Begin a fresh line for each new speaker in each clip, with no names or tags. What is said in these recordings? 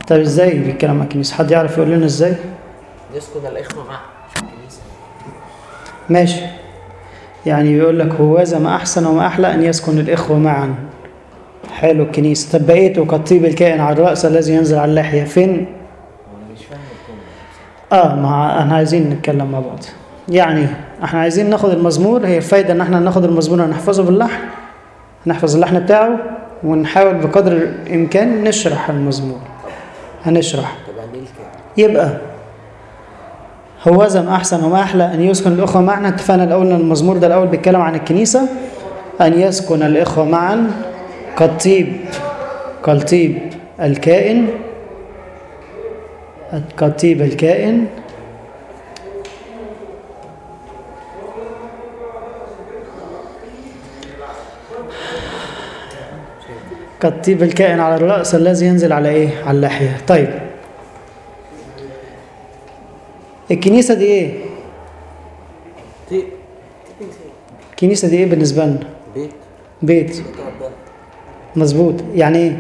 طب ازاي بيتكلم عن الكنيسة حد يعرف يقول لنا ازاي
يسكن الإخوة معه في الكنيسة
ماشي يعني بيقول لك هوذا ما أحسن وما أحلى أن يسكن الإخوة معا حلو الكنيسة طب بقيته كالطيب الكائن على الرأس الذي ينزل على اللحية فين
وأنا مش فاهم الجملة
اه ما احنا عايزين نتكلم مع بعض يعني احنا عايزين ناخد المزمور هي الفايدة ان احنا ناخد المزمور ونحفظه باللحن نحفظ اللحن بتاعه ونحاول بقدر الامكان نشرح المزمور هنشرح
طب يعني إيه الكلام؟
يبقى هوذا ما احسن وما احلى ان يسكن الاخوه معنا اتفقنا الاول ان المزمور ده الاول بيتكلم عن الكنيسه ان يسكن الاخوه معا كالطيب كالطيب الكائن كالطيب الكائن كالطيب الكائن على الرأس الذي ينزل على ايه؟ على اللحية. طيب. الكنيسة دي ايه؟
طيب
الكنيسة دي ايه بالنسبة لنا؟
بيت
بيت
بيت ربنا
مظبوط يعني ايه؟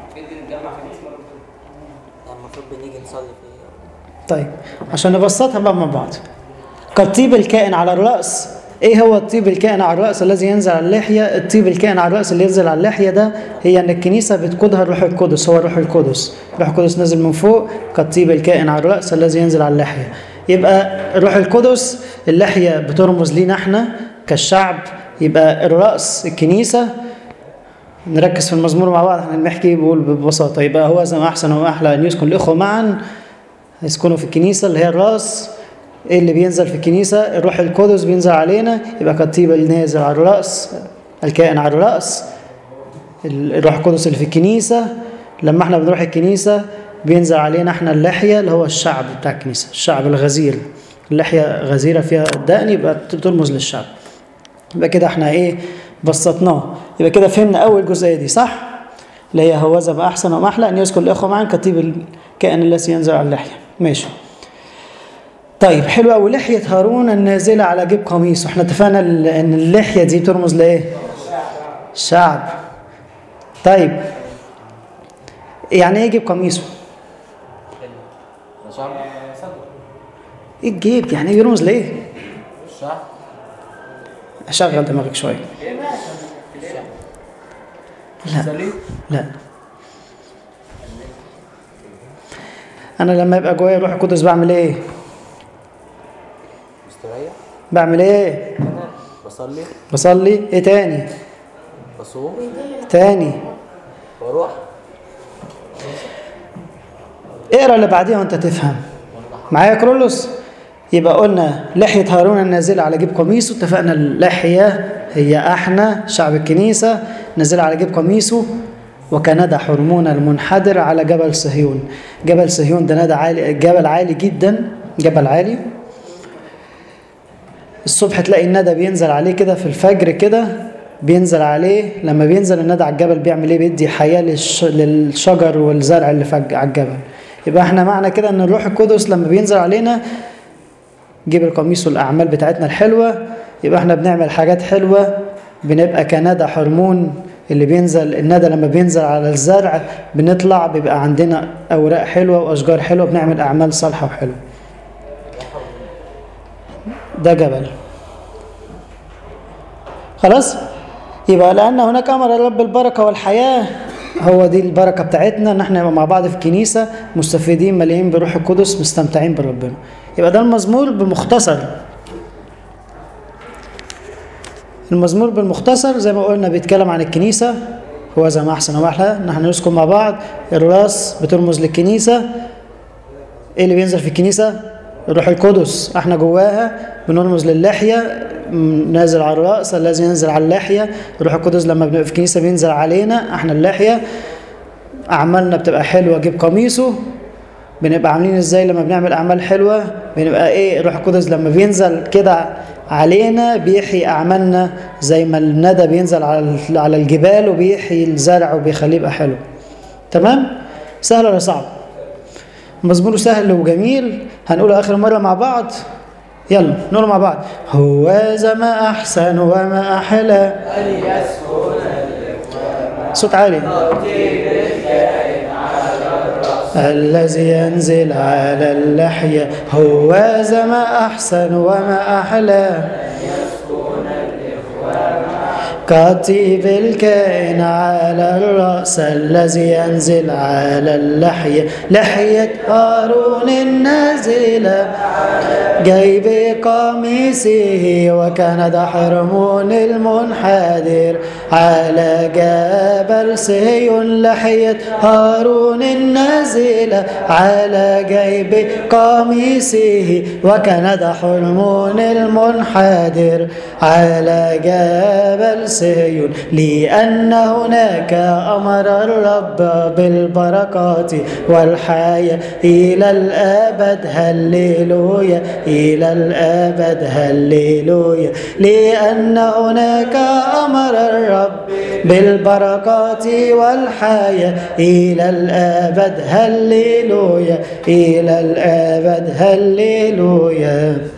المفروض بنيجي نصلي فيه
طيب عشان نبسطها بقى مع بعض كالطيب الكائن على الرأس ايه هو الطيب الكائن على الرأس الذي ينزل على اللحية الطيب الكائن على الرأس اللي ينزل على اللحية ده هي ان الكنيسة بتقودها الروح القدس هو الروح القدس الروح القدس نازل من فوق كالطيب الكائن على الرأس الذي ينزل على اللحية يبقى الروح القدس اللحية بترمز لينا احنا كالشعب يبقى الرأس الكنيسة نركز في المزمور مع بعض احنا بنحكي بقول ببساطة يبقى هو زي ما أحسن وأحلى أن يسكن الإخوة معا يسكنوا في الكنيسة اللي هي الرأس ايه اللي بينزل في الكنيسة الروح القدس بينزل علينا يبقى كالطيب النازل على الرأس الكائن على الرأس الروح القدس اللي في الكنيسة لما احنا بنروح الكنيسة بينزل علينا احنا اللحية اللي هو الشعب بتاع الكنيسة الشعب الغزير اللحية غزيرة فيها الدقن يبقى ترمز للشعب يبقى كده احنا ايه بسطناه يبقى كده فهمنا اول جزئية دي صح اللي هي هوذا ما احسن وما احلى ان يسكن الاخوه معا كطيب الكائن الذي ينزل على اللحيه ماشي طيب حلو قوي لحيه هارون النازله على جيب قميصه احنا اتفقنا ال- ان اللحيه دي بترمز لايه الشعب طيب يعني ايه جيب قميصه
شعب
ايه الجيب يعني ايه بيرمز لايه
الشعب
اشغل دماغك شويه لا لا انا لما يبقى جوايا الروح القدس بعمل ايه
مستريح
بعمل ايه
أنا بصلي
بصلي ايه تاني
بصوم
تاني
بروح
اقرا اللي بعديها وانت تفهم معايا يا كرولوس يبقى قلنا لحية هارون النازلة على جيب قميصه اتفقنا اللحية هي احنا شعب الكنيسة نازلة على جيب قميصه وكندى حرمون المنحدر على جبل صهيون جبل صهيون ده ندى عالي جبل عالي جدا جبل عالي الصبح تلاقي الندى بينزل عليه كده في الفجر كده بينزل عليه لما بينزل الندى على الجبل بيعمل ايه بيدي حياة للش... للشجر والزرع اللي فج... على الجبل يبقى احنا معنى كده ان الروح القدس لما بينزل علينا جيب القميص والاعمال بتاعتنا الحلوة يبقى احنا بنعمل حاجات حلوة بنبقى كندى حرمون اللي بينزل الندى لما بينزل على الزرع بنطلع بيبقى عندنا اوراق حلوة واشجار حلوة بنعمل اعمال صالحة وحلوة ده جبل خلاص يبقى لأن هناك أمر الرب البركة والحياة هو دي البركة بتاعتنا ان احنا نبقى مع بعض في الكنيسة مستفيدين مليئين بروح القدس مستمتعين بربنا يبقى ده المزمور بمختصر المزمور بالمختصر زي ما قلنا بيتكلم عن الكنيسة هو زي ما أحسن وأحلى إن احنا نسكن مع بعض الراس بترمز للكنيسة إيه اللي بينزل في الكنيسة؟ الروح القدس احنا جواها بنرمز للحية م- نازل على الرأس الذي ينزل على اللحية الروح القدس لما بنبقى في الكنيسة بينزل علينا احنا اللحية أعمالنا بتبقى حلوة جيب قميصه بنبقى عاملين ازاي لما بنعمل اعمال حلوه بنبقى ايه الروح القدس لما بينزل كده علينا بيحيي اعمالنا زي ما الندى بينزل على على الجبال وبيحيي الزرع وبيخليه يبقى حلو تمام سهل ولا صعب مزمور سهل وجميل هنقوله اخر مره مع بعض يلا نقوله مع بعض هو ما احسن وما احلى صوت عالي الذي ينزل على اللحية هو ذا ما أحسن وما أحلى كطيب الكائن على الرأس الذي ينزل على اللحية لحية هارون النازلة جيب قميصه وكان ده حرمون المنحدر على جبل صهيون لحية هارون النازلة على جيب قميصه وكان ده حرمون المنحدر على جبل صهيون لأن هناك أمر الرب بالبركات والحياة إلى الأبد هللويا إلى الأبد هللويا لأن هناك أمر الرب بالبركات والحياة إلى الأبد هللويا إلى الأبد هللويا